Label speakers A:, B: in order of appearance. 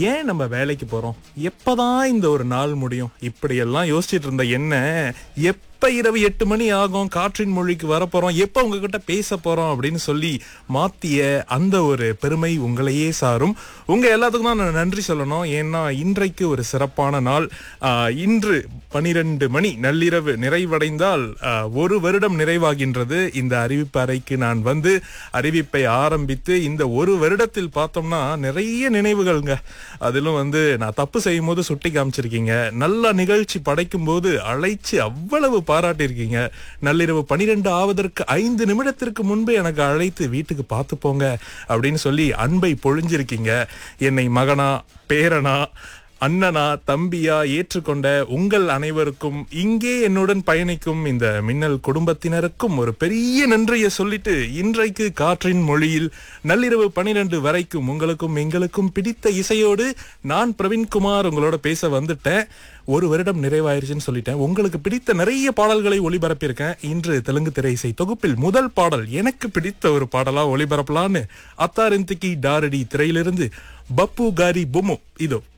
A: ஏன் நம்ம வேலைக்கு போறோம் எப்பதான் இந்த ஒரு நாள் முடியும் இப்படியெல்லாம் யோசிச்சிட்டு இருந்த என்ன எப்ப இரவு எட்டு மணி ஆகும் காற்றின் மொழிக்கு வரப்போறோம் எப்ப உங்ககிட்ட பேச போறோம் அப்படின்னு சொல்லி மாத்திய அந்த ஒரு பெருமை உங்களையே சாரும் உங்க எல்லாத்துக்கும் தான் நான் நன்றி சொல்லணும் ஏன்னா இன்றைக்கு ஒரு சிறப்பான நாள் ஆஹ், இன்று பனிரெண்டு மணி நள்ளிரவு நிறைவடைந்தால் ஆஹ், ஒரு வருடம் நிறைவாகின்றது இந்த அறிவிப்பு அறைக்கு நான் வந்து அறிவிப்பை ஆரம்பித்து இந்த ஒரு வருடத்தில் பார்த்தோம்னா நிறைய நினைவுகள்ங்க அதிலும் வந்து நான் தப்பு செய்யும் போது சுட்டி காமிச்சிருக்கீங்க நல்ல நிகழ்ச்சி படைக்கும் போது அழைச்சு அவ்வளவு பாராட்டியிருக்கீங்க நள்ளிரவு பனிரெண்டு ஆவதற்கு ஐந்து நிமிடத்திற்கு முன்பே எனக்கு அழைத்து வீட்டுக்கு பார்த்து போங்க அப்படின்னு சொல்லி அன்பை பொழிஞ்சிருக்கீங்க என்னை மகனா பேரனா அண்ணனா தம்பியா ஏற்றுக்கொண்ட உங்கள் அனைவருக்கும் இங்கே என்னுடன் பயணிக்கும் இந்த மின்னல் குடும்பத்தினருக்கும் ஒரு பெரிய நன்றியை சொல்லிட்டு இன்றைக்கு காற்றின் மொழியில் நள்ளிரவு பனிரெண்டு வரைக்கும் உங்களுக்கும் எங்களுக்கும் பிடித்த இசையோடு நான் பிரவீன்குமார் உங்களோட பேச வந்துட்டேன் ஒரு வருடம் நிறைவாயிருச்சுன்னு சொல்லிட்டேன் உங்களுக்கு பிடித்த நிறைய பாடல்களை ஒளிபரப்பியிருக்கேன் இன்று தெலுங்கு திரை இசை தொகுப்பில் முதல் பாடல் எனக்கு பிடித்த ஒரு பாடலா ஒளிபரப்பலான்னு அத்தாரிந்திக்கி டாரடி திரையிலிருந்து பப்பு காரி பொம்மு இதோ